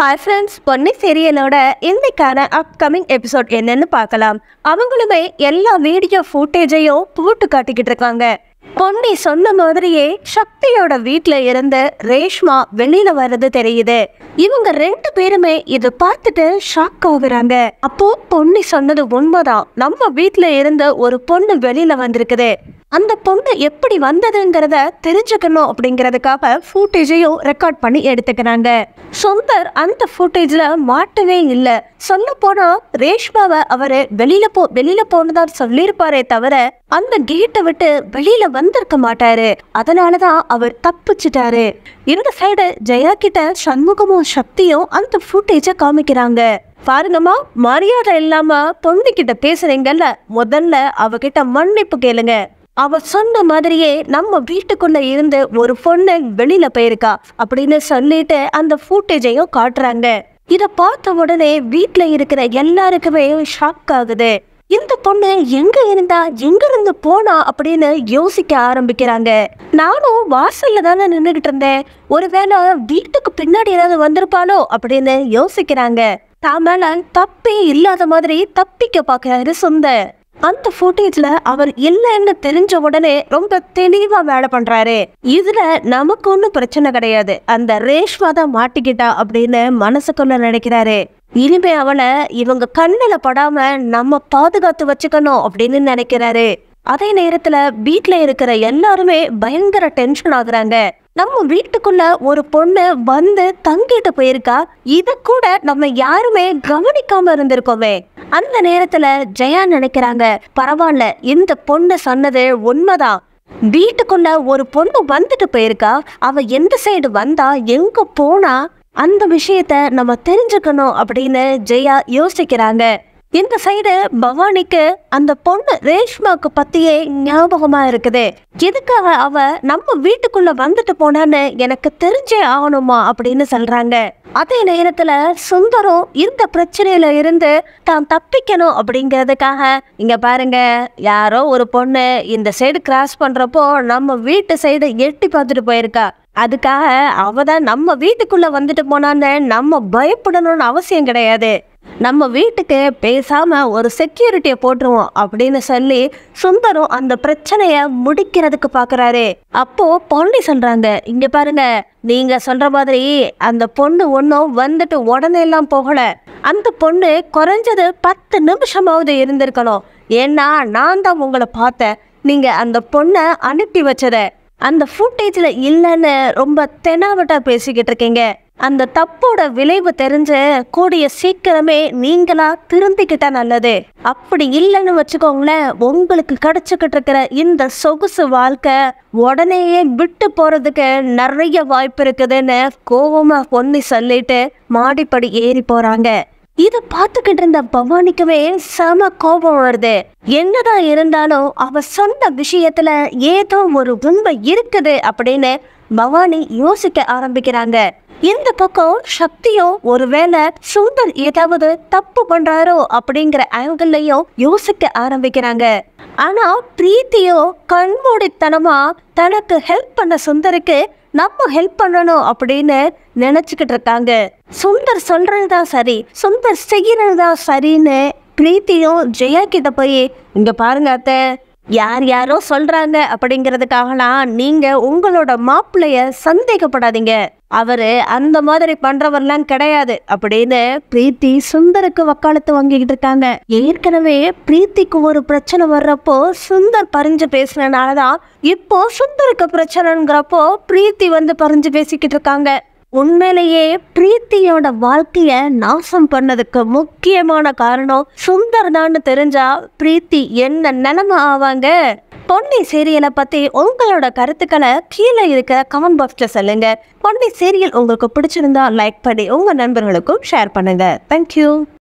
hi friends Ponni சீரியலோட இன்னைக்கான upcoming episode என்னன்னு பார்க்கலாம் அவங்களுமே எல்லா வீடியோ ஃபுட்டேஜையும் போட்டு காட்டிக்கிட்டு இருக்காங்க பொன்னி சொன்ன மாதிரியே சக்தியோட வீட்ல இருந்து ரேஷ்மா வெளியில வர்றது தெரியுது இவங்க ரெண்டு பேருமே இதை பார்த்துட்டு ஷாக் ஆகுறாங்க அப்போ பொன்னி சொன்னது உண்மைதான் நம்ம வீட்ல இருந்து ஒரு பொண்ணு வெளியில வந்திருக்குது அந்த பொண்ணு எப்படி வந்ததுங்கிறத தெரிஞ்சுக்கணும் அப்படிங்கிறதுக்காக ஃபுட்டேஜையும் ரெக்கார்ட் பண்ணி எடுத்துக்கிறாங்க சுந்தர் அந்த ஃபுட்டேஜ்ல மாட்டவே இல்லை சொல்ல போனா ரேஷ்மாவை அவரு வெளியில போ வெளியில போனதா சொல்லியிருப்பாரே தவிர அந்த கேட்டை விட்டு வெளியில வந்திருக்க மாட்டாரு அதனாலதான் அவர் தப்பிச்சிட்டாரு இந்த சைடு ஜெயா கிட்ட சண்முகமும் சக்தியும் அந்த ஃபுட்டேஜை காமிக்கிறாங்க பாருங்கம்மா மரியாதை இல்லாம பொண்ணுகிட்ட பேசுறீங்கல்ல முதல்ல அவகிட்ட மன்னிப்பு கேளுங்க அவ சொன்ன மாதிரியே நம்ம வீட்டுக்குள்ள இருந்து ஒரு பொண்ணு வெளியில போயிருக்கா அப்படின்னு சொல்லிட்டு அந்த ஃபுட்டேஜையும் காட்டுறாங்க இத பார்த்த உடனே வீட்ல இருக்கிற எல்லாருக்குமே ஷாக் ஆகுது இந்த பொண்ணு எங்க இருந்தா எங்க இருந்து போனா அப்படின்னு யோசிக்க ஆரம்பிக்கிறாங்க நானும் வாசல்ல தானே நின்றுகிட்டு இருந்தேன் ஒருவேளை வீட்டுக்கு பின்னாடி ஏதாவது வந்திருப்பாளோ அப்படின்னு யோசிக்கிறாங்க தான் மேல தப்பே இல்லாத மாதிரி தப்பிக்க பார்க்கறாரு சுந்தர் அந்த ஃபுட்டேஜ்ல அவர் இல்லைன்னு தெரிஞ்ச உடனே ரொம்ப தெளிவா வேலை பண்றாரு இதுல நமக்கு ஒன்றும் பிரச்சனை கிடையாது அந்த ரேஷ்மா தான் மாட்டிக்கிட்டா அப்படின்னு மனசுக்குள்ள நினைக்கிறாரு இனிமே அவளை இவங்க கண்ணுல படாம நம்ம பாதுகாத்து வச்சுக்கணும் அப்படின்னு நினைக்கிறாரு அதே நேரத்துல வீட்ல இருக்கிற எல்லாருமே பயங்கர டென்ஷன் ஆகுறாங்க நம்ம வீட்டுக்குள்ள ஒரு பொண்ணு வந்து தங்கிட்டு போயிருக்கா இத கூட நம்ம யாருமே கவனிக்காம இருந்திருக்கோமே அந்த நேரத்துல ஜெயா நினைக்கிறாங்க பரவாயில்ல இந்த பொண்ணு சொன்னது உண்மைதான் வீட்டுக்குள்ள ஒரு பொண்ணு வந்துட்டு போயிருக்கா அவ எந்த சைடு வந்தா எங்க போனா அந்த விஷயத்த நம்ம தெரிஞ்சுக்கணும் அப்படின்னு ஜெயா யோசிக்கிறாங்க இந்த சைடு பவானிக்கு அந்த பொண்ணு ரேஷ்மாக்கு பத்தியே ஞாபகமா இருக்குது எதுக்காக அவ நம்ம வீட்டுக்குள்ள வந்துட்டு போனான்னு எனக்கு தெரிஞ்சே ஆகணுமா அப்படின்னு சொல்றாங்க அதே நேரத்துல சுந்தரம் இந்த பிரச்சனையில இருந்து தான் தப்பிக்கணும் அப்படிங்கிறதுக்காக இங்க பாருங்க யாரோ ஒரு பொண்ணு இந்த சைடு கிராஸ் பண்றப்போ நம்ம வீட்டு சைடு எட்டி பார்த்துட்டு போயிருக்கா அதுக்காக அவ தான் நம்ம வீட்டுக்குள்ள வந்துட்டு போனான்னு நம்ம பயப்படணும்னு அவசியம் கிடையாது நம்ம வீட்டுக்கு பேசாம ஒரு செக்யூரிட்டியை போட்டுருவோம் அப்படின்னு சொல்லி சுந்தரம் அந்த பிரச்சனைய முடிக்கிறதுக்கு பாக்குறாரு அப்போ பொண்ணு சொல்றாங்க இங்க பாருங்க நீங்க சொல்ற மாதிரி அந்த பொண்ணு ஒன்றும் வந்துட்டு உடனே எல்லாம் போகல அந்த பொண்ணு குறைஞ்சது பத்து நிமிஷமாவது இருந்திருக்கணும் ஏன்னா நான் தான் உங்களை பார்த்தேன் நீங்க அந்த பொண்ணை அனுப்பி வச்சத அந்த ஃபுட்டேஜில் இல்லைன்னு ரொம்ப தெனாவட்டா பேசிக்கிட்டு இருக்கீங்க அந்த தப்போட விளைவு தெரிஞ்சு கூடிய சீக்கிரமே நீங்களா திருந்திக்கிட்டா நல்லது அப்படி இல்லைன்னு வச்சுக்கோங்களேன் உங்களுக்கு கிடைச்சிக்கிட்டு இருக்கிற இந்த சொகுசு வாழ்க்கை உடனேயே விட்டு போறதுக்கு நிறைய வாய்ப்பு இருக்குதுன்னு கோவமா பொண்ணி சொல்லிட்டு மாடிப்படி ஏறி போறாங்க இத பார்த்துக்கிட்டு இருந்த பவானிக்குமே செம கோபம் வருது என்னதான் இருந்தாலும் அவ சொன்ன விஷயத்துல ஏதோ ஒரு உண்மை இருக்குது அப்படின்னு பவானி யோசிக்க ஆரம்பிக்கிறாங்க இந்த பக்கம் சக்தியும் ஒருவேளை சுந்தர் ஏதாவது தப்பு பண்றாரோ அப்படிங்கிற ஆங்கிள்லயும் யோசிக்க ஆரம்பிக்கிறாங்க ஆனா பிரீத்தியோ கண்மூடித்தனமா தனக்கு ஹெல்ப் பண்ண சுந்தருக்கு நம்ம ஹெல்ப் பண்ணணும் அப்படின்னு நினைச்சுக்கிட்டு இருக்காங்க சுந்தர் சொல்றதுதான் சரி சுந்தர் செய்யறதுதான் சரின்னு பிரீத்தியும் ஜெயா கிட்ட போய் இங்க பாருங்க அத்தை யார் யாரோ சொல்றாங்க அப்படிங்கிறதுக்காகலாம் நீங்க உங்களோட மாப்பிள்ளைய சந்தேகப்படாதீங்க அவரு அந்த மாதிரி பண்றவர்லாம் கிடையாது அப்படின்னு பிரீத்தி சுந்தருக்கு வக்காலத்து வாங்கிக்கிட்டு இருக்காங்க ஏற்கனவே பிரீத்திக்கு ஒரு பிரச்சனை வர்றப்போ சுந்தர் பறிஞ்சு பேசுனனாலதான் இப்போ சுந்தருக்கு பிரச்சனைங்கிறப்போ பிரீத்தி வந்து பறிஞ்சு பேசிக்கிட்டு இருக்காங்க உண்மையிலேயே பிரீத்தியோட வாழ்க்கைய நாசம் பண்ணதுக்கு முக்கியமான காரணம் சுந்தர் தான் தெரிஞ்சா பிரீத்தி என்ன நிலைமை ஆவாங்க பொன்னி சீரியலை பத்தி உங்களோட கருத்துக்களை கீழே இருக்கிற கமெண்ட் பாக்ஸ்ல சொல்லுங்க பொன்னி சீரியல் உங்களுக்கு பிடிச்சிருந்தா லைக் பண்ணி உங்க நண்பர்களுக்கும் ஷேர் பண்ணுங்க தேங்க்யூ